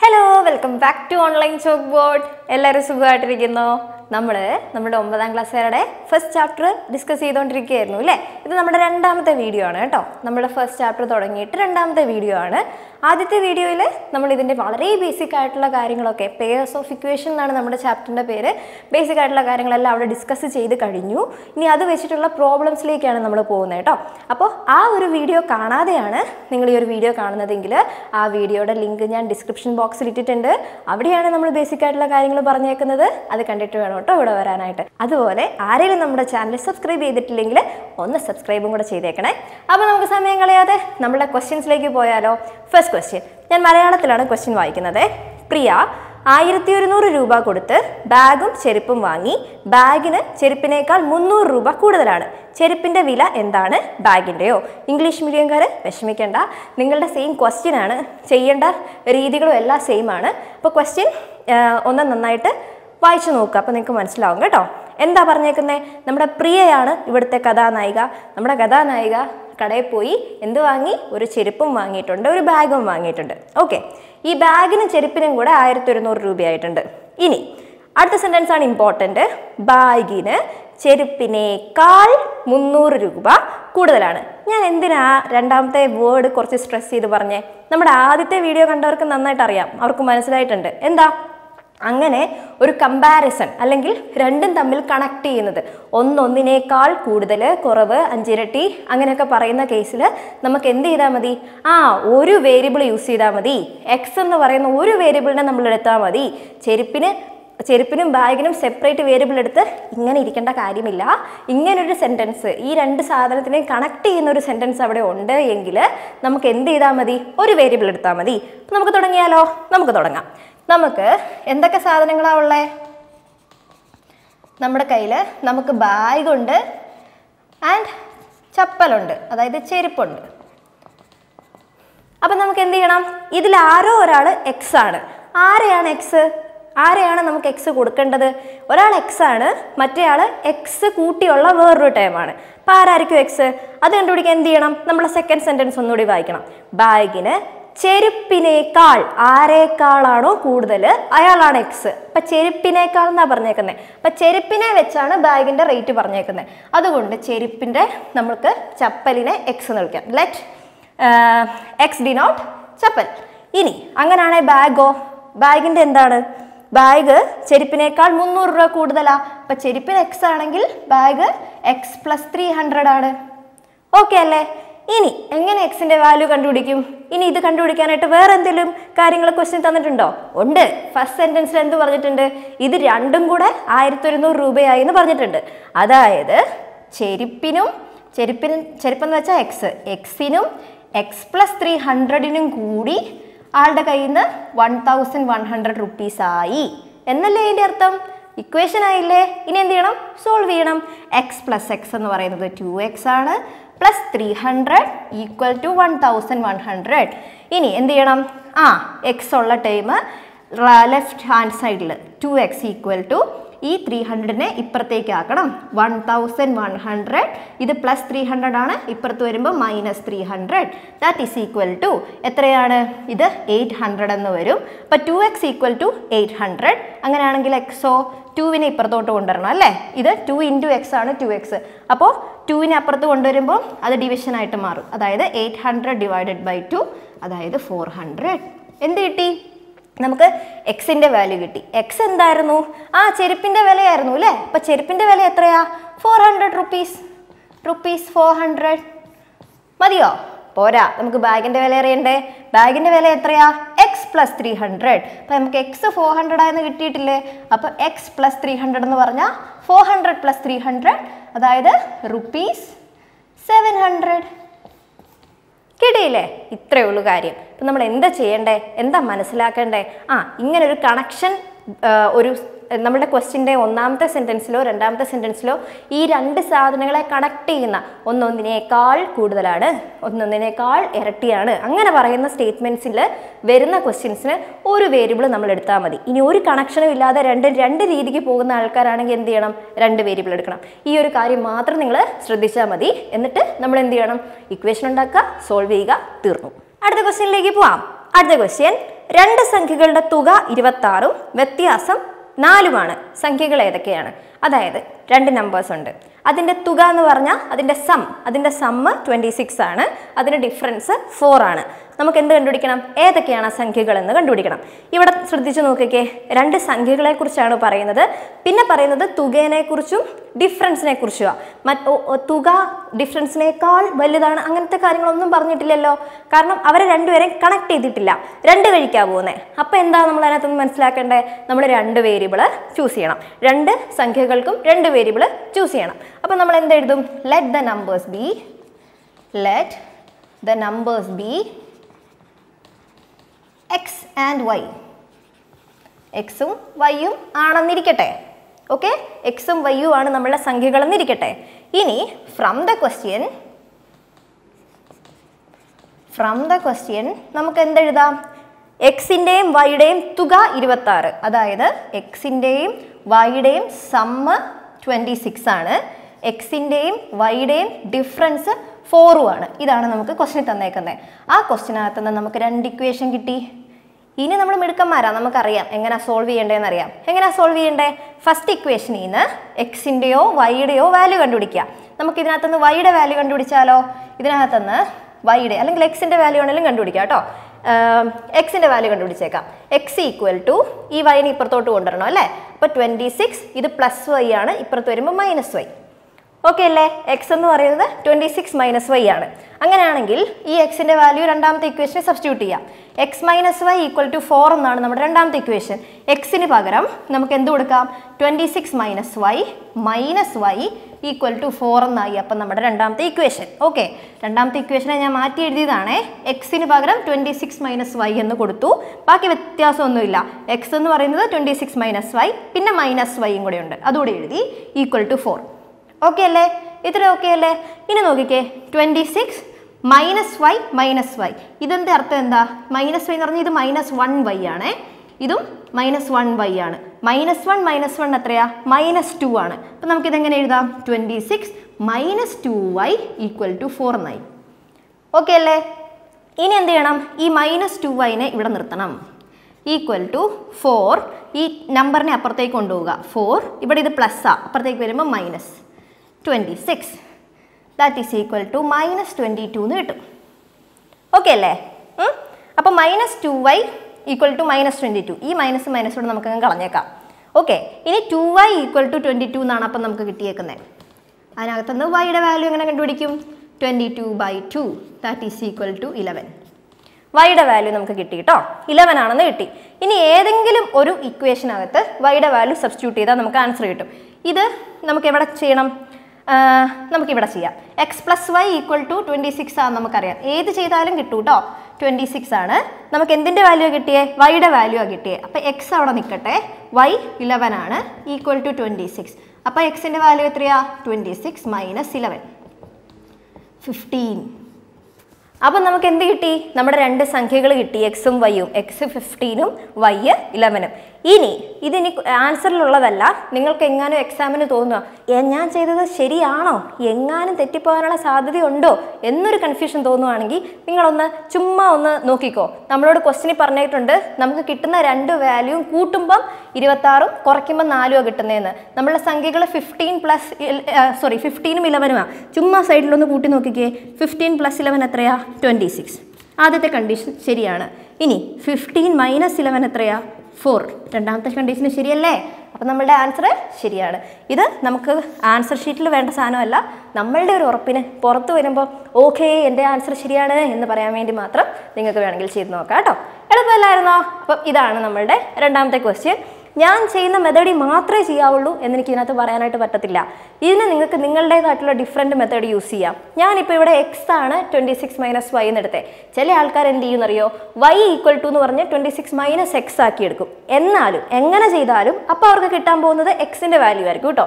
hello welcome back to online chalk board എല്ലാവരും സുഖമായിട്ടിരിക്കുന്നു നമ്മൾ നമ്മുടെ ഒമ്പതാം ക്ലാസ്സുകാരുടെ ഫസ്റ്റ് ചാപ്റ്റർ ഡിസ്കസ് ചെയ്തുകൊണ്ടിരിക്കുകയായിരുന്നു അല്ലേ ഇത് നമ്മുടെ രണ്ടാമത്തെ വീഡിയോ ആണ് കേട്ടോ നമ്മുടെ ഫസ്റ്റ് ചാപ്റ്റർ തുടങ്ങിയിട്ട് രണ്ടാമത്തെ വീഡിയോ ആണ് ആദ്യത്തെ വീഡിയോയിൽ നമ്മൾ ഇതിൻ്റെ വളരെ ബേസിക് ആയിട്ടുള്ള കാര്യങ്ങളൊക്കെ പേയേഴ്സ് ഓഫ് ഇക്വേഷൻ എന്നാണ് നമ്മുടെ ചാപ്റ്ററിൻ്റെ പേര് ബേസിക് ആയിട്ടുള്ള കാര്യങ്ങളെല്ലാം അവിടെ ഡിസ്കസ് ചെയ്ത് കഴിഞ്ഞു ഇനി അത് വെച്ചിട്ടുള്ള പ്രോബ്ലംസിലേക്കാണ് നമ്മൾ പോകുന്നത് കേട്ടോ അപ്പോൾ ആ ഒരു വീഡിയോ കാണാതെയാണ് നിങ്ങൾ ഈ ഒരു വീഡിയോ കാണുന്നതെങ്കിൽ ആ വീഡിയോയുടെ ലിങ്ക് ഞാൻ ഡിസ്ക്രിപ്ഷൻ ബോക്സിൽ ഇട്ടിട്ടുണ്ട് അവിടെയാണ് നമ്മൾ ബേസിക് ആയിട്ടുള്ള കാര്യങ്ങൾ പറഞ്ഞേക്കുന്നത് അത് കണ്ടിട്ട് വേണം കേട്ടോ ഇവിടെ വരാനായിട്ട് അതുപോലെ ആരെങ്കിലും നമ്മുടെ ചാനൽ സബ്സ്ക്രൈബ് ചെയ്തിട്ടില്ലെങ്കിൽ ഒന്ന് സബ്സ്ക്രൈബും കൂടെ ചെയ്തേക്കണേ അപ്പോൾ നമുക്ക് സമയം കളയാതെ നമ്മുടെ ക്വസ്റ്റ്യൻസിലേക്ക് പോയാലോ ഫസ്റ്റ് ക്വസ്റ്റ്യൻ ഞാൻ മലയാളത്തിലാണ് ക്വസ്റ്റ്യൻ വായിക്കുന്നത് പ്രിയ ആയിരത്തി ഒരുന്നൂറ് രൂപ കൊടുത്ത് ബാഗും ചെരുപ്പും വാങ്ങി ബാഗിന് ചെരുപ്പിനേക്കാൾ മുന്നൂറ് രൂപ കൂടുതലാണ് ചെരുപ്പിൻ്റെ വില എന്താണ് ബാഗിൻ്റെയോ ഇംഗ്ലീഷ് മീഡിയംകാർ വിഷമിക്കേണ്ട നിങ്ങളുടെ സെയിം ക്വസ്റ്റ്യൻ ആണ് ചെയ്യേണ്ട രീതികളും എല്ലാം സെയിം ആണ് അപ്പോൾ ക്വസ്റ്റ്യൻ ഒന്ന് നന്നായിട്ട് വായിച്ചു നോക്കുക അപ്പോൾ നിങ്ങൾക്ക് മനസ്സിലാവും കേട്ടോ എന്താ പറഞ്ഞേക്കുന്നത് നമ്മുടെ പ്രിയയാണ് ഇവിടുത്തെ കഥാനായിക നമ്മുടെ കഥാനായിക കടയിൽ പോയി എന്ത് വാങ്ങി ഒരു ചെരുപ്പും വാങ്ങിയിട്ടുണ്ട് ഒരു ബാഗും വാങ്ങിയിട്ടുണ്ട് ഓക്കെ ഈ ബാഗിനും ചെരുപ്പിനും കൂടെ ആയിരത്തി ഒരുന്നൂറ് രൂപയായിട്ടുണ്ട് ഇനി അടുത്ത സെൻറ്റൻസ് ആണ് ഇമ്പോർട്ടൻ്റ് ബാഗിന് ചെരുപ്പിനേക്കാൾ മുന്നൂറ് രൂപ കൂടുതലാണ് ഞാൻ എന്തിനാ രണ്ടാമത്തെ വേർഡ് കുറച്ച് സ്ട്രെസ് ചെയ്ത് പറഞ്ഞേ നമ്മുടെ ആദ്യത്തെ വീഡിയോ കണ്ടവർക്ക് നന്നായിട്ട് അറിയാം അവർക്ക് മനസ്സിലായിട്ടുണ്ട് എന്താ അങ്ങനെ ഒരു കമ്പാരിസൺ അല്ലെങ്കിൽ രണ്ടും തമ്മിൽ കണക്ട് ചെയ്യുന്നത് ഒന്നൊന്നിനേക്കാൾ കൂടുതൽ കുറവ് അഞ്ചിരട്ടി അങ്ങനെയൊക്കെ പറയുന്ന കേസിൽ നമുക്ക് എന്ത് ചെയ്താൽ മതി ആ ഒരു വേരിയബിൾ യൂസ് ചെയ്താൽ മതി എക്സ് എന്ന് പറയുന്ന ഒരു വേരിയബിളിനെ നമ്മൾ എടുത്താൽ മതി ചെരുപ്പിന് ചെരുപ്പിനും ബാഗിനും സെപ്പറേറ്റ് വേരിയബിൾ എടുത്ത് ഇങ്ങനെ ഇരിക്കേണ്ട കാര്യമില്ല ഇങ്ങനൊരു സെൻറ്റൻസ് ഈ രണ്ട് സാധനത്തിനെയും കണക്ട് ചെയ്യുന്ന ഒരു സെൻറ്റൻസ് അവിടെ ഉണ്ട് എങ്കിൽ നമുക്ക് എന്ത് ചെയ്താൽ മതി ഒരു വേരിയബിൾ എടുത്താൽ മതി അപ്പം നമുക്ക് തുടങ്ങിയാലോ നമുക്ക് തുടങ്ങാം നമുക്ക് എന്തൊക്കെ സാധനങ്ങളാണ് ഉള്ളത് നമ്മുടെ കയ്യിൽ നമുക്ക് ബാഗുണ്ട് ആൻഡ് ചപ്പലുണ്ട് അതായത് ചെരുപ്പുണ്ട് അപ്പം നമുക്ക് എന്ത് ചെയ്യണം ഇതിൽ ആരോ ഒരാൾ എക്സ് ആണ് ആരെയാണ് എക്സ് ആരെയാണ് നമുക്ക് എക്സ് കൊടുക്കേണ്ടത് ഒരാൾ എക്സ് ആണ് മറ്റേ ആൾ എക്സ് കൂട്ടിയുള്ള വേറൊരു ടൈമാണ് അപ്പോൾ ആരായിരിക്കും എക്സ് അത് കണ്ടുപിടിക്കാൻ എന്ത് ചെയ്യണം നമ്മൾ സെക്കൻഡ് സെൻറ്റൻസ് ഒന്നുകൂടി വായിക്കണം ബാഗിന് ചെരുപ്പിനേക്കാൾ ആരേക്കാളാണോ കൂടുതൽ അയാളാണ് എക്സ് അപ്പം ചെരുപ്പിനേക്കാൾ എന്നാ പറഞ്ഞേക്കുന്നത് അപ്പം ചെരുപ്പിനെ വെച്ചാണ് ബാഗിൻ്റെ റേറ്റ് പറഞ്ഞേക്കുന്നത് അതുകൊണ്ട് ചെരുപ്പിൻ്റെ നമുക്ക് ചപ്പലിനെ എക്സ് എന്ന് വിളിക്കാം ലെറ്റ് എക്സ് ഡിനോട്ട് ചപ്പൽ ഇനി അങ്ങനെയാണെങ്കിൽ ബാഗോ ബാഗിൻ്റെ എന്താണ് ബാഗ് ചെരുപ്പിനേക്കാൾ മുന്നൂറ് രൂപ കൂടുതലാ അപ്പം ചെരുപ്പിന് എക്സ് ആണെങ്കിൽ bag X plus three hundred ആണ് ഓക്കെ അല്ലേ ഇനി എങ്ങനെ എക്സിന്റെ വാല്യൂ കണ്ടുപിടിക്കും ഇനി ഇത് കണ്ടുപിടിക്കാനായിട്ട് വേറെ എന്തെങ്കിലും കാര്യങ്ങൾ ക്വസ്റ്റ്യൻ തന്നിട്ടുണ്ടോ ഉണ്ട് ഫസ്റ്റ് സെന്റൻസിൽ എന്ത് പറഞ്ഞിട്ടുണ്ട് ഇത് രണ്ടും കൂടെ ആയിരത്തി ഒരുന്നൂറ് രൂപയായി എന്ന് പറഞ്ഞിട്ടുണ്ട് അതായത് ചെരുപ്പിനും ചെരുപ്പിന് ചെരുപ്പെന്ന് വെച്ചാൽ എക്സ് എക്സിനും എക്സ് പ്ലസ് ത്രീ ഹൺഡ്രഡിനും കൂടി ആളുടെ കയ്യിൽ നിന്ന് one thousand one hundred rupees ആയി എന്നല്ലേ അതിൻ്റെ അർത്ഥം ഇക്വേഷൻ ആയില്ലേ ഇനി എന്ത് ചെയ്യണം സോൾവ് ചെയ്യണം എക്സ് പ്ലസ് എക്സ് എന്ന് പറയുന്നത് ടു എക്സ് ആണ് plus three hundred equal to one thousand one hundred ഇനി എന്ത് ചെയ്യണം ആ എക്സ് ഉള്ള ടൈം ലെഫ്റ്റ് ഹാൻഡ് സൈഡിൽ ടു എക്സ് ഈക്വൽ ടു ഈ ത്രീ ഹൺഡ്രഡിനെ ഇപ്പുറത്തേക്ക് ആക്കണം വൺ തൗസൻഡ് വൺ ഹൺഡ്രഡ് ഇത് പ്ലസ് ത്രീ ഹൺഡ്രഡ് ആണ് ഇപ്പുറത്ത് വരുമ്പോൾ minus three hundred that is equal to എത്രയാണ് ഇത് എയ്റ്റ് ഹൺഡ്രഡ് എന്ന് വരും അപ്പോൾ two X equal to eight hundred അങ്ങനെയാണെങ്കിൽ എക്സോ ടുവിനെ ഇപ്പുറത്തോട്ട് കൊണ്ടുവരണം അല്ലേ ഇത് ടു ഇൻറ്റു എക്സ് ആണ് ടു എക്സ് അപ്പോൾ ടുവിനെ അപ്പുറത്ത് കൊണ്ടുവരുമ്പോൾ അത് ഡിവിഷൻ ആയിട്ട് മാറും അതായത് eight hundred divided by two അതായത് ഫോർ ഹൺഡ്രഡ് എന്ത് കിട്ടി നമുക്ക് എക്സിൻ്റെ വാല്യൂ കിട്ടി എക്സ് എന്തായിരുന്നു ആ ചെരുപ്പിൻ്റെ വിലയായിരുന്നു അല്ലേ അപ്പോൾ ചെരുപ്പിൻ്റെ വില എത്രയാ four hundred rupees rupees four hundred മതിയോ പോരാ നമുക്ക് ബാഗിൻ്റെ വില അറിയണ്ടേ ബാഗിൻ്റെ വില എത്രയാ എക്സ് പ്ലസ് ത്രീ ഹൺഡ്രഡ് അപ്പോൾ നമുക്ക് എക്സ് ഫോർ ഹൺഡ്രഡ് ആയെന്ന് കിട്ടിയിട്ടില്ലേ അപ്പോൾ എക്സ് പ്ലസ് ത്രീ ഹൺഡ്രഡ് എന്ന് പറഞ്ഞാൽ four hundred plus three hundred അതായത് റുപ്പീസ് സെവൻ ഹൺഡ്രഡ് കിട്ടിയില്ലേ ഇത്രയേ ഉള്ളൂ കാര്യം ഇപ്പം നമ്മൾ എന്താ ചെയ്യണ്ടേ എന്താ മനസ്സിലാക്കണ്ടേ ആ ഇങ്ങനെ ഒരു കണക്ഷൻ ഒരു നമ്മുടെ ക്വസ്റ്റിൻ്റെ ഒന്നാമത്തെ സെൻറ്റൻസിലോ രണ്ടാമത്തെ സെൻറ്റൻസിലോ ഈ രണ്ട് സാധനങ്ങളെ കണക്ട് ചെയ്യുന്ന ഒന്നൊന്നിനേക്കാൾ കൂടുതലാണ് ഒന്നൊന്നിനേക്കാൾ ഇരട്ടിയാണ് അങ്ങനെ പറയുന്ന സ്റ്റേറ്റ്മെൻറ്റ്സിൽ വരുന്ന ക്വസ്റ്റ്യൻസിന് ഒരു വേരിയബിൾ നമ്മൾ എടുത്താൽ മതി ഇനി ഒരു കണക്ഷനും ഇല്ലാതെ രണ്ട് രണ്ട് രീതിക്ക് പോകുന്ന ആൾക്കാരാണെങ്കിൽ എന്ത് ചെയ്യണം രണ്ട് വേരിയബിൾ എടുക്കണം ഈ ഒരു കാര്യം മാത്രം നിങ്ങൾ ശ്രദ്ധിച്ചാൽ മതി എന്നിട്ട് നമ്മൾ എന്ത് ചെയ്യണം ഇക്വേഷൻ ഉണ്ടാക്കുക സോൾവ് ചെയ്യുക തീർന്നു അടുത്ത ക്വസ്റ്റ്യനിലേക്ക് പോവാം അടുത്ത ക്വസ്റ്റ്യൻ രണ്ട് സംഖ്യകളുടെ തുക ഇരുപത്തി ആറും വ്യത്യാസം നാലുമാണ് സംഖ്യകൾ ഏതൊക്കെയാണ് അതായത് രണ്ട് നമ്പേഴ്സ് ഉണ്ട് അതിൻ്റെ തുക എന്ന് പറഞ്ഞാൽ അതിൻ്റെ സം അതിൻ്റെ സമ്മ് ട്വൻറ്റി സിക്സ് ആണ് അതിൻ്റെ ഡിഫറൻസ് ഫോർ ആണ് നമുക്ക് എന്ത് കണ്ടുപിടിക്കണം ഏതൊക്കെയാണ് ആ സംഖ്യകൾ എന്ന് കണ്ടുപിടിക്കണം ഇവിടെ ശ്രദ്ധിച്ചു നോക്കിക്കേ രണ്ട് സംഖ്യകളെ കുറിച്ചാണ് പറയുന്നത് പിന്നെ പറയുന്നത് തുകേനെ കുറിച്ചും ഡിഫറൻസിനെ കുറിച്ചുമാണ് മറ്റ് ഓ- ഓ- തുക ഡിഫറൻസിനേക്കാൾ വലുതാണ് അങ്ങനത്തെ കാര്യങ്ങളൊന്നും പറഞ്ഞിട്ടില്ലല്ലോ കാരണം അവരെ രണ്ടുപേരെയും കണക്ട് ചെയ്തിട്ടില്ല രണ്ട് കഴിക്കാൻ പോകുന്നത് അപ്പോൾ എന്താ നമ്മൾ അതിനകത്തുനിന്ന് മനസ്സിലാക്കേണ്ടത് നമ്മൾ രണ്ട് വേരിയബിൾ ചൂസ് ചെയ്യണം രണ്ട് സംഖ്യകൾക്കും രണ്ട് വേരിയബിൾ ചൂസ് ചെയ്യണം അപ്പോൾ നമ്മൾ എന്തെഴുതും let the numbers be let the numbers be X and Y എക്സും വൈയും ആണെന്നിരിക്കട്ടെ ഓക്കെ എക്സും വൈയും ആണ് നമ്മളുടെ സംഖ്യകളെന്നിരിക്കട്ടെ ഇനി from the question from the question നമുക്ക് എന്തെഴുതാം എക്സിൻ്റെയും വൈയുടെയും തുക ഇരുപത്താറ് അതായത് എക്സിൻ്റെയും വൈയുടെയും സമ്മ് ട്വൻറ്റി സിക്സ് ആണ് എക്സിൻ്റെയും വൈയുടെയും ഡിഫറൻസ് ഫോറും ആണ് ഇതാണ് നമുക്ക് ക്വസ്റ്റ്യൻ തന്നേക്കുന്നത് ആ ക്വസ്റ്റ്യനകത്ത് നിന്ന് നമുക്ക് രണ്ട് ഇക്വേഷൻ കിട്ടി ഇനി നമ്മൾ മിടുക്കന്മാരാ നമുക്കറിയാം എങ്ങനെ സോൾവ് ചെയ്യേണ്ടതെന്ന് അറിയാം എങ്ങനെയാ സോൾവ് ചെയ്യേണ്ടേ ഫസ്റ്റ് ഇക്വേഷനിൽ നിന്ന് എക്സിൻ്റെയോ വൈയുടെയോ വാല്യൂ കണ്ടുപിടിക്കുക നമുക്ക് ഇതിനകത്തുനിന്ന് വൈയുടെ വാല്യൂ കണ്ടുപിടിച്ചാലോ ഇതിനകത്തുനിന്ന് വൈയുടെ അല്ലെങ്കിൽ എക്സിൻ്റെ വാല്യൂ ആണെങ്കിലും കണ്ടുപിടിക്കാം കേട്ടോ എക്സിൻ്റെ വാല്യൂ കണ്ടുപിടിച്ചേക്കാം എക്സ് ഈക്വൽ ടു ഈ വൈനെ ഇപ്പുറത്തോട്ട് കൊണ്ടുവരണം അല്ലേ അപ്പോൾ ട്വൻറ്റി സിക്സ് ഇത് പ്ലസ് വൈ ആണ് ഇപ്പുറത്ത് വരുമ്പോൾ മൈനസ് വൈ ഓക്കെ അല്ലേ എക്സ് എന്ന് പറയുന്നത് ട്വൻറ്റി സിക്സ് മൈനസ് വൈ ആണ് അങ്ങനെയാണെങ്കിൽ ഈ എക്സിൻ്റെ വാല്യൂ രണ്ടാമത്തെ ഇക്വേഷനെ സബ്സ്റ്റിറ്റ്യൂട്ട് ചെയ്യാം X minus Y equal to four എന്നാണ് നമ്മുടെ രണ്ടാമത്തെ ഇക്വേഷൻ എക്സിന് പകരം നമുക്ക് എന്ത് കൊടുക്കാം twenty six minus Y minus Y equal to four എന്നായി അപ്പം നമ്മുടെ രണ്ടാമത്തെ ഇക്വേഷൻ ഓക്കെ രണ്ടാമത്തെ ഇക്വേഷനെ ഞാൻ മാറ്റി എഴുതിയതാണേ എക്സിന് പകരം ട്വൻറ്റി സിക്സ് മൈനസ് വൈ എന്ന് കൊടുത്തു ബാക്കി വ്യത്യാസമൊന്നുമില്ല എക്സ് എന്ന് പറയുന്നത് ട്വൻറ്റി സിക്സ് മൈനസ് വൈ പിന്നെ മൈനസ് വൈയും കൂടെ ഉണ്ട് അതുകൂടി എഴുതി ഈക്വൽ ടു ഫോർ ഓക്കെ അല്ലേ ഇത്ര ഓക്കെ അല്ലേ ഇനി നോക്കിക്കേ twenty six minus Y minus Y ഇതെന്ത് അർത്ഥം എന്താ മൈനസ് വൈ എന്ന് പറഞ്ഞാൽ ഇത് മൈനസ് വൺ വൈ ആണേ ഇതും മൈനസ് വൺ വൈ ആണ് മൈനസ് വൺ മൈനസ് വൺ എത്രയാ മൈനസ് ടു ആണ് അപ്പം നമുക്കിതെങ്ങനെ എഴുതാം twenty six minus two Y equal to four nine okay അല്ലേ ഇനി എന്ത് ചെയ്യണം ഈ മൈനസ് ടു വൈനെ ഇവിടെ നിർത്തണം ഈക്വൽ ടു ഫോർ ഈ നമ്പറിനെ അപ്പുറത്തേക്ക് കൊണ്ടുപോവുക ഫോർ ഇവിടെ ഇത് പ്ലസ്സാ അപ്പുറത്തേക്ക് വരുമ്പോൾ minus twenty six that is equal to minus twenty two എന്ന് കിട്ടും ഓക്കെ അല്ലേ അപ്പോൾ minus two Y equal to minus twenty two ഈ മൈനസ് മൈനസോട് നമുക്ക് അങ്ങ് കളഞ്ഞേക്കാം ഓക്കെ ഇനി two Y equal to twenty two എന്നാണ് അപ്പം നമുക്ക് കിട്ടിയേക്കുന്നത് അതിനകത്തുനിന്ന് വൈയുടെ വാല്യൂ എങ്ങനെ കണ്ടുപിടിക്കും twenty two by two that is equal to eleven വൈയുടെ വാല്യൂ നമുക്ക് കിട്ടി കേട്ടോ ഇലവൻ ആണെന്ന് കിട്ടി ഇനി ഏതെങ്കിലും ഒരു ഇക്വേഷനകത്ത് വൈയുടെ വാല്യൂ സബ്സ്റ്റിറ്റ്യൂട്ട് ചെയ്താൽ നമുക്ക് ആൻസർ കിട്ടും ഇത് നമുക്ക് എവിടെ ചെയ്യണം ആ, നമുക്കിവിടെ ചെയ്യാം X plus Y equal to twenty six ആണെന്ന് നമുക്കറിയാം ഏത് ചെയ്താലും കിട്ടും കേട്ടോ ട്വൻറ്റി സിക്സ് ആണ് നമുക്ക് എന്തിൻ്റെ വാല്യൂ കിട്ടിയേ വൈയുടെ വാല്യൂ ആ കിട്ടിയേ അപ്പോൾ എക്സ് അവിടെ നിൽക്കട്ടെ വൈ ഇലവൻ ആണ് ഈക്വൽ ടു ട്വൻറ്റി സിക്സ് അപ്പോൾ എക്സിൻ്റെ വാല്യൂ എത്രയാ twenty six minus eleven fifteen അപ്പം നമുക്ക് എന്ത് കിട്ടി നമ്മുടെ രണ്ട് സംഖ്യകൾ കിട്ടി എക്സും വൈയും എക്സ് ഫിഫ്റ്റീനും വൈ ഇലവനും ഇനി ഇതിനി ആൻസറിലുള്ളതല്ല നിങ്ങൾക്ക് എങ്ങാനും എക്സാമിന് തോന്നുക "ഏ, ഞാൻ ചെയ്തത് ശരിയാണോ എങ്ങാനും തെറ്റിപ്പോകാനുള്ള സാധ്യതയുണ്ടോ എന്നൊരു കൺഫ്യൂഷൻ തോന്നുവാണെങ്കിൽ നിങ്ങളൊന്ന് ചുമ്മാ ഒന്ന് നോക്കിക്കോ നമ്മളോട് ക്വസ്റ്റിനിൽ പറഞ്ഞിട്ടുണ്ട് നമുക്ക് കിട്ടുന്ന രണ്ട് വാല്യൂവും കൂട്ടുമ്പം ഇരുപത്താറും കുറയ്ക്കുമ്പോൾ നാലുമാണ് കിട്ടുന്നതെന്ന് നമ്മളുടെ സംഖ്യകൾ ഫിഫ്റ്റീൻ പ്ലസ് സോറി ഫിഫ്റ്റീനും ഇലവനുമാണ് ചുമ്മാ സൈഡിലൊന്ന് കൂട്ടി നോക്കിക്കേ ഫിഫ്റ്റീൻ പ്ലസ് ഇലവൻ എത്രയാ ട്വൻറ്റി സിക്സ് ആദ്യത്തെ കണ്ടീഷൻ ശരിയാണ് ഇനി ഫിഫ്റ്റീൻ മൈനസ് ഇലവൻ എത്രയാ ഫോർ രണ്ടാമത്തെ കണ്ടീഷൻ ശരിയല്ലേ അപ്പം നമ്മളുടെ ആൻസർ ശരിയാണ് ഇത് നമുക്ക് ആൻസർ ഷീറ്റിൽ വേണ്ട സാധനമല്ല നമ്മളുടെ ഒരു ഉറപ്പിന് പുറത്ത് വരുമ്പോൾ ഓക്കെ എൻ്റെ ആൻസർ ശരിയാണ് എന്ന് പറയാൻ വേണ്ടി മാത്രം നിങ്ങൾക്ക് വേണമെങ്കിൽ ചെയ്ത് നോക്കാം കേട്ടോ എളുപ്പമല്ലായിരുന്നോ അപ്പം ഇതാണ് നമ്മളുടെ രണ്ടാമത്തെ ക്വസ്റ്റ്യൻ ഞാൻ ചെയ്യുന്ന മെത്തേഡിൽ മാത്രമേ ചെയ്യാവുള്ളൂ എന്ന് എനിക്ക് ഇതിനകത്ത് പറയാനായിട്ട് പറ്റത്തില്ല ഇതിന് നിങ്ങൾക്ക് നിങ്ങളുടേതായിട്ടുള്ള ഡിഫറെൻറ്റ് മെത്തേഡ് യൂസ് ചെയ്യാം ഞാനിപ്പോൾ ഇവിടെ എക്സ് ആണ് ട്വൻറ്റി സിക്സ് മൈനസ് വൈ എന്നെടുത്തേ ചില ആൾക്കാർ എന്ത് ചെയ്യുന്നറിയോ വൈ ഈക്വൽ ടു എന്ന് പറഞ്ഞ് ട്വൻറ്റി സിക്സ് മൈനസ് എക്സ് ആക്കി എടുക്കും എന്നാലും എങ്ങനെ ചെയ്താലും അപ്പോൾ അവർക്ക് കിട്ടാൻ പോകുന്നത് എക്സിൻ്റെ വാല്യൂ ആയിരിക്കും കേട്ടോ അപ്പോൾ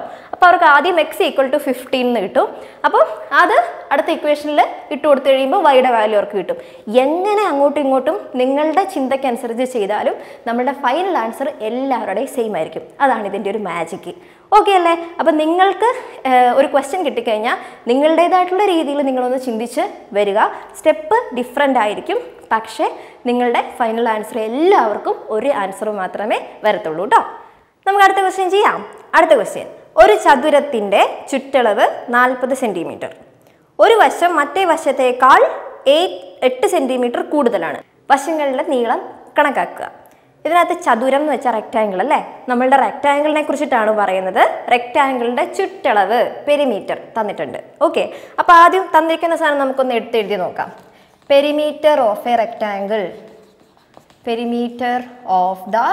അപ്പോൾ അവർക്ക് ആദ്യം എക്സ് ഈക്വൽ ടു ഫിഫ്റ്റീൻ എന്ന് കിട്ടും അപ്പം അത് അടുത്ത ഇക്വേഷനിൽ ഇട്ട് കൊടുത്തു കഴിയുമ്പോൾ വൈയുടെ വാല്യൂ അവർക്ക് കിട്ടും എങ്ങനെ അങ്ങോട്ടും ഇങ്ങോട്ടും നിങ്ങളുടെ ചിന്തയ്ക്കനുസരിച്ച് ചെയ്താലും നമ്മുടെ ഫൈനൽ ആൻസർ എല്ലാവരുടെയും സെയിം ആയിരിക്കും അതാണ് ഇതിൻ്റെ ഒരു മാജിക്ക് ഓക്കെ അല്ലേ അപ്പം നിങ്ങൾക്ക് ഏഹ്, ഒരു ക്വസ്റ്റ്യൻ കിട്ടിക്കഴിഞ്ഞാൽ നിങ്ങളുടേതായിട്ടുള്ള രീതിയിൽ നിങ്ങളൊന്ന് ചിന്തിച്ച് വരിക സ്റ്റെപ്പ് ഡിഫറെൻ്റ് ആയിരിക്കും പക്ഷേ നിങ്ങളുടെ ഫൈനൽ ആൻസർ എല്ലാവർക്കും ഒരു ആൻസർ മാത്രമേ വരത്തുള്ളൂ കേട്ടോ നമുക്ക് അടുത്ത ക്വസ്റ്റ്യൻ ചെയ്യാം അടുത്ത ക്വസ്റ്റ്യൻ ഒരു ചതുരത്തിൻ്റെ ചുറ്റളവ് നാൽപ്പത് സെൻറ്റിമീറ്റർ ഒരു വശം മറ്റേ വശത്തേക്കാൾ എയ്റ്റ് എട്ട് സെൻറ്റിമീറ്റർ കൂടുതലാണ് വശങ്ങളുടെ നീളം കണക്കാക്കുക ഇതിനകത്ത് ചതുരം എന്ന് വെച്ചാൽ റെക്റ്റാങ്കിൾ അല്ലേ നമ്മളുടെ റെക്റ്റാങ്കിളിനെ കുറിച്ചിട്ടാണ് പറയുന്നത് റെക്റ്റാങ്കിളിന്റെ ചുറ്റളവ് പെരിമീറ്റർ തന്നിട്ടുണ്ട് ഓക്കെ അപ്പോൾ ആദ്യം തന്നിരിക്കുന്ന സാധനം നമുക്കൊന്ന് എടുത്ത് എഴുതി നോക്കാം perimeter of a rectangle perimeter of the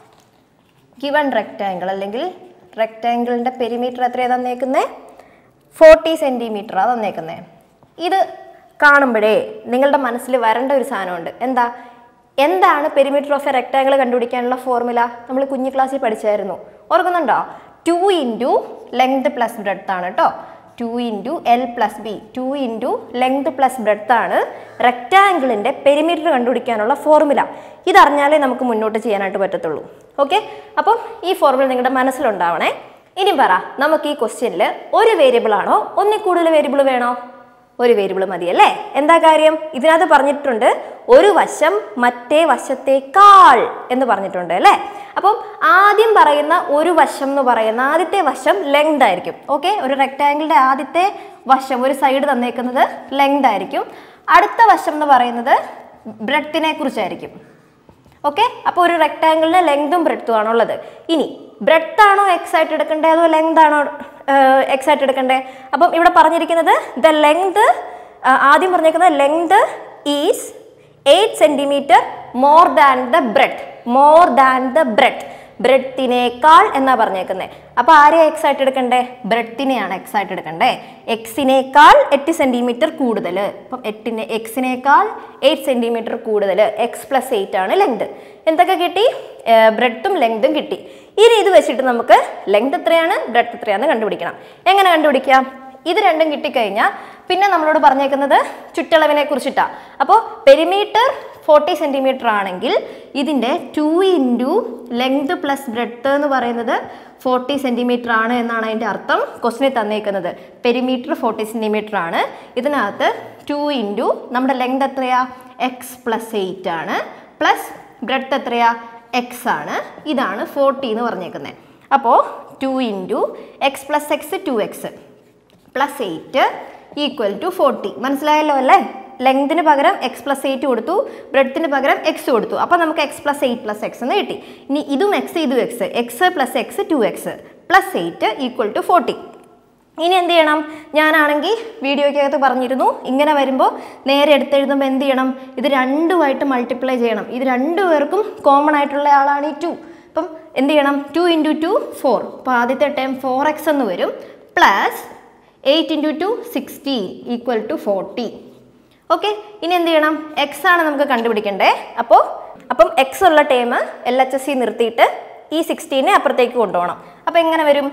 given rectangle അല്ലെങ്കിൽ റെക്റ്റാങ്കിളിൻ്റെ പെരിമീറ്റർ എത്രയാണ് തന്നേക്കുന്നത് ഫോർട്ടി സെൻറ്റിമീറ്ററാണ് തന്നേക്കുന്നത് ഇത് കാണുമ്പോഴേ നിങ്ങളുടെ മനസ്സിൽ വരേണ്ട ഒരു സാധനമുണ്ട് എന്താ എന്താണ് പെരിമീറ്റർ ഓഫ് എ റെക്റ്റാങ്കിൾ കണ്ടുപിടിക്കാനുള്ള ഫോർമുല നമ്മൾ കുഞ്ഞു ക്ലാസ്സിൽ പഠിച്ചായിരുന്നു ഓർക്കുന്നുണ്ടോ two into length plus breadth ആണ് കേട്ടോ two into l plus b two into length plus breadth ആണ് റെക്റ്റാങ്കിളിൻ്റെ പെരിമീറ്റർ കണ്ടുപിടിക്കാനുള്ള ഫോർമുല ഇതറിഞ്ഞാലേ നമുക്ക് മുന്നോട്ട് ചെയ്യാനായിട്ട് പറ്റത്തുള്ളൂ ഓക്കെ അപ്പം ഈ ഫോർമുല നിങ്ങളുടെ മനസ്സിലുണ്ടാവണേ ഇനി പറ നമുക്ക് ഈ ക്വസ്റ്റ്യനിൽ ഒരു വേരിയബിൾ ആണോ ഒന്നിൽ കൂടുതൽ വേരിയബിൾ വേണോ ഒരു വേരിയബിൾ മതി അല്ലേ എന്താ കാര്യം ഇതിനകത്ത് പറഞ്ഞിട്ടുണ്ട് ഒരു വശം മറ്റേ വശത്തേക്കാൾ എന്ന് പറഞ്ഞിട്ടുണ്ട് അല്ലേ അപ്പം ആദ്യം പറയുന്ന ഒരു വശം എന്ന് പറയുന്ന ആദ്യത്തെ വശം ലെങ്ത് ആയിരിക്കും ഓക്കെ ഒരു റെക്റ്റാങ്കിളിന്റെ ആദ്യത്തെ വശം ഒരു സൈഡ് തന്നേക്കുന്നത് ലെങ്ത് ആയിരിക്കും അടുത്ത വശം എന്ന് പറയുന്നത് ബ്രെഡത്തിനെ കുറിച്ചായിരിക്കും ഓക്കെ അപ്പോൾ ഒരു റെക്ടാങ്കിളിന് ലെങ്തും ബ്രെഡ്ത്തും ആണോ ഉള്ളത് ഇനി ബ്രെഡ്ത്ത് ആണോ എക്സ് ആയിട്ട് എടുക്കണ്ടേ അതോ ലെങ്ത് ആണോ എക്സ് ആയിട്ട് എടുക്കണ്ടേ അപ്പം ഇവിടെ പറഞ്ഞിരിക്കുന്നത് ദ ലെങ്ത് ആദ്യം പറഞ്ഞിരിക്കുന്നത് length is eight centimeter more than the bread more than the bread ബ്രെഡത്തിനേക്കാൾ എന്നാ പറഞ്ഞേക്കുന്നത് അപ്പോൾ ആരെയാ എക്സ് ആയിട്ട് എടുക്കണ്ടേ ബ്രെഡത്തിനെയാണ് എക്സ് ആയിട്ട് എടുക്കണ്ടേ എക്സിനേക്കാൾ എട്ട് സെൻറ്റിമീറ്റർ കൂടുതൽ അപ്പം എട്ടിന് എക്സിനേക്കാൾ എയ്റ്റ് സെൻറ്റിമീറ്റർ കൂടുതൽ എക്സ് പ്ലസ് എയ്റ്റ് ആണ് ലെങ്ത് എന്തൊക്കെ കിട്ടി ബ്രെഡും ലെങ്തും കിട്ടി ഇനി ഇത് വെച്ചിട്ട് നമുക്ക് ലെങ്ത് എത്രയാണ് ബ്രെഡ് എത്രയാണെന്ന് കണ്ടുപിടിക്കണം എങ്ങനെ കണ്ടുപിടിക്കാം ഇത് രണ്ടും കിട്ടിക്കഴിഞ്ഞാൽ പിന്നെ നമ്മളോട് പറഞ്ഞേക്കുന്നത് ചുറ്റളവിനെ കുറിച്ചിട്ടാണ് അപ്പോൾ പെരിമീറ്റർ ഫോർട്ടി സെൻറ്റിമീറ്റർ ആണെങ്കിൽ ഇതിൻ്റെ two into length plus breadth എന്ന് പറയുന്നത് ഫോർട്ടി സെൻറ്റിമീറ്റർ ആണ് എന്നാണ് അതിൻ്റെ അർത്ഥം ക്വസ്റ്റിനിൽ തന്നേക്കുന്നത് പെരിമീറ്റർ ഫോർട്ടി സെൻറ്റിമീറ്റർ ആണ് ഇതിനകത്ത് ടു ഇൻറ്റു നമ്മുടെ ലെങ്ത് എത്രയാ എക്സ് പ്ലസ് എയ്റ്റ് ആണ് പ്ലസ് ബ്രെഡ്ത്ത് എത്രയാ എക്സ് ആണ് ഇതാണ് ഫോർട്ടി എന്ന് പറഞ്ഞേക്കുന്നത് അപ്പോൾ two into x plus x two x plus eight equal to forty മനസ്സിലായല്ലോ അല്ലേ ലെങ്തിന് പകരം എക്സ് പ്ലസ് എയ്റ്റ് കൊടുത്തു ബ്രെഡത്തിന് പകരം എക്സ് കൊടുത്തു അപ്പോൾ നമുക്ക് x plus eight plus X എന്ന് കിട്ടി ഇനി ഇതും എക്സ് ഇതും x x plus x two x plus eight equal to forty ഇനി എന്ത് ചെയ്യണം ഞാനാണെങ്കിൽ വീഡിയോയ്ക്കകത്ത് പറഞ്ഞിരുന്നു ഇങ്ങനെ വരുമ്പോൾ നേരെ എടുത്തെഴുതുമ്പോൾ എന്ത് ചെയ്യണം ഇത് രണ്ടുമായിട്ട് മൾട്ടിപ്ലൈ ചെയ്യണം ഇത് രണ്ടു പേർക്കും കോമൺ ആയിട്ടുള്ള ആളാണ് ഈ ടു അപ്പം എന്ത് ചെയ്യണം ടു ഇൻറ്റു ടു ഫോർ അപ്പോൾ ആദ്യത്തെ ടൈം ഫോർ എക്സ് എന്ന് വരും plus eight into two sixteen equal to forty okay ഇനി എന്ത് ചെയ്യണം എക്സ് ആണ് നമുക്ക് കണ്ടുപിടിക്കണ്ടേ അപ്പോൾ അപ്പം എക്സ് ഉള്ള time L H S C നിർത്തിയിട്ട് ഈ സിക്സ്റ്റീനെ അപ്പുറത്തേക്ക് കൊണ്ടുപോകണം അപ്പോൾ എങ്ങനെ വരും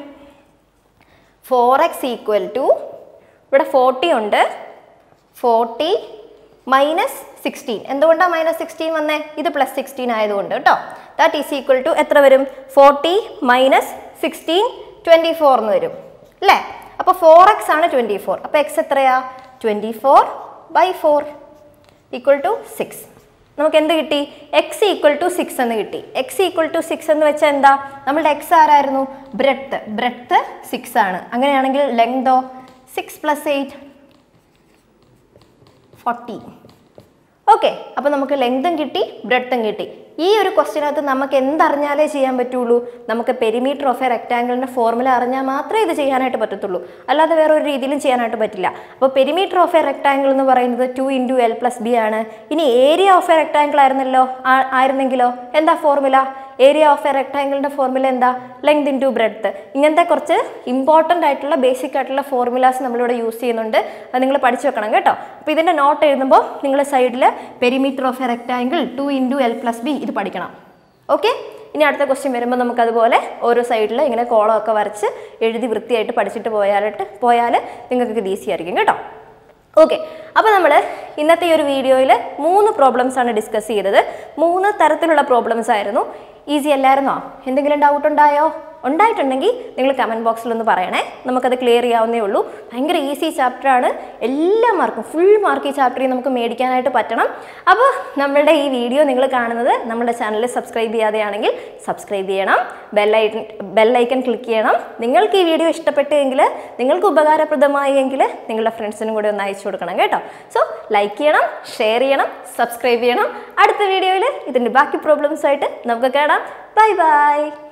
ഫോർ എക്സ് ഈക്വൽ ടു ഇവിടെ ഫോർട്ടി ഉണ്ട് ഫോർട്ടി മൈനസ് സിക്സ്റ്റീൻ എന്തുകൊണ്ടാണ് മൈനസ് സിക്സ്റ്റീൻ വന്നേ ഇത് പ്ലസ് സിക്സ്റ്റീൻ ആയതുകൊണ്ട് കേട്ടോ ദാറ്റ് ഈസ് ഈക്വൽ ടു എത്ര വരും forty minus sixteen twenty four എന്ന് വരും അല്ലേ അപ്പോൾ ഫോർ എക്സ് ആണ് ട്വൻറ്റി ഫോർ അപ്പോൾ എക്സ് എത്രയാ twenty four by four equal to six നമുക്ക് എന്ത് കിട്ടി എക്സ് ഈക്വൽ ടു സിക്സ് എന്ന് കിട്ടി എക്സ് ഈക്വൽ ടു സിക്സ് എന്ന് വെച്ചാൽ എന്താ നമ്മളുടെ എക്സ് ആരായിരുന്നു ബ്രെഡ്ത്ത് ബ്രെഡ്ത്ത് സിക്സ് ആണ് അങ്ങനെയാണെങ്കിൽ ലെങ്തോ six plus eight forty okay അപ്പോൾ നമുക്ക് ലെങ്തും കിട്ടി ബ്രെഡ്ത്തും കിട്ടി ഈ ഒരു ക്വസ്റ്റിനകത്ത് നമുക്ക് എന്തറിഞ്ഞാലേ ചെയ്യാൻ പറ്റുള്ളൂ നമുക്ക് പെരിമീറ്റർ ഓഫ് എ റെക്റ്റാങ്കിളിൻ്റെ ഫോർമുല അറിഞ്ഞാൽ മാത്രമേ ഇത് ചെയ്യാനായിട്ട് പറ്റത്തുള്ളൂ അല്ലാതെ വേറെ ഒരു രീതിയിലും ചെയ്യാനായിട്ട് പറ്റില്ല അപ്പോൾ പെരിമീറ്റർ ഓഫ് എ റെക്റ്റാങ്കിൾ എന്ന് പറയുന്നത് two into l plus b ആണ് ഇനി ഏരിയ ഓഫ് എ റെക്റ്റാങ്കിൾ ആയിരുന്നല്ലോ ആ- ആയിരുന്നെങ്കിലോ എന്താ ഫോർമുല ഏരിയ ഓഫ് എ റെക്ടാങ്കിളിൻ്റെ ഫോർമുല എന്താ ലെങ്ത് ഇൻറ്റു ബ്രെഡ്ത്ത് ഇങ്ങനത്തെ കുറച്ച് ഇമ്പോർട്ടൻ്റ് ആയിട്ടുള്ള ബേസിക് ആയിട്ടുള്ള ഫോർമുലാസ് നമ്മളിവിടെ യൂസ് ചെയ്യുന്നുണ്ട് അത് നിങ്ങൾ പഠിച്ചു വെക്കണം കേട്ടോ അപ്പോൾ ഇതിൻ്റെ നോട്ട് എഴുതുമ്പോൾ നിങ്ങൾ സൈഡിൽ perimeter of a rectangle two into l plus b ഇത് പഠിക്കണം ഓക്കെ ഇനി അടുത്ത ക്വസ്റ്റ്യൻ വരുമ്പോൾ നമുക്കതുപോലെ ഓരോ സൈഡിൽ ഇങ്ങനെ കോളമൊക്കെ വരച്ച് എഴുതി വൃത്തിയായിട്ട് പഠിച്ചിട്ട് പോയാലിട്ട് പോയാൽ നിങ്ങൾക്ക് ഇത് ഈസി ആയിരിക്കും കേട്ടോ ഓക്കെ അപ്പോൾ നമ്മൾ ഇന്നത്തെ ഈ ഒരു വീഡിയോയിൽ മൂന്ന് പ്രോബ്ലംസ് ആണ് ഡിസ്കസ് ചെയ്തത് മൂന്ന് തരത്തിലുള്ള പ്രോബ്ലംസ് ആയിരുന്നു ഈസി അല്ലായിരുന്നോ എന്തെങ്കിലും ഡൗട്ട് ഉണ്ടായോ ഉണ്ടായിട്ടുണ്ടെങ്കിൽ നിങ്ങൾ കമൻറ്റ് ബോക്സിൽ ഒന്ന് പറയണേ നമുക്കത് ക്ലിയർ ചെയ്യാവുന്നേ ഉള്ളൂ ഭയങ്കര ഈസി ചാപ്റ്ററാണ് എല്ലാ മാർക്കും ഫുൾ മാർക്ക് ഈ ചാപ്റ്ററിൽ നമുക്ക് മേടിക്കാനായിട്ട് പറ്റണം അപ്പോൾ നമ്മളുടെ ഈ വീഡിയോ നിങ്ങൾ കാണുന്നത് നമ്മുടെ ചാനൽ സബ്സ്ക്രൈബ് ചെയ്യാതെയാണെങ്കിൽ സബ്സ്ക്രൈബ് ചെയ്യണം ബെല്ലൈക്കൺ ബെല്ലൈക്കൺ ക്ലിക്ക് ചെയ്യണം നിങ്ങൾക്ക് ഈ വീഡിയോ ഇഷ്ടപ്പെട്ടെങ്കിൽ നിങ്ങൾക്ക് ഉപകാരപ്രദമായെങ്കിൽ നിങ്ങളുടെ ഫ്രണ്ട്സിനും കൂടി ഒന്ന് അയച്ചു കൊടുക്കണം കേട്ടോ സോ ലൈക്ക് ചെയ്യണം ഷെയർ ചെയ്യണം സബ്സ്ക്രൈബ് ചെയ്യണം അടുത്ത വീഡിയോയിൽ ഇതിൻ്റെ ബാക്കി പ്രോബ്ലംസ് ആയിട്ട് നമുക്ക് കാണാം ബൈ ബൈ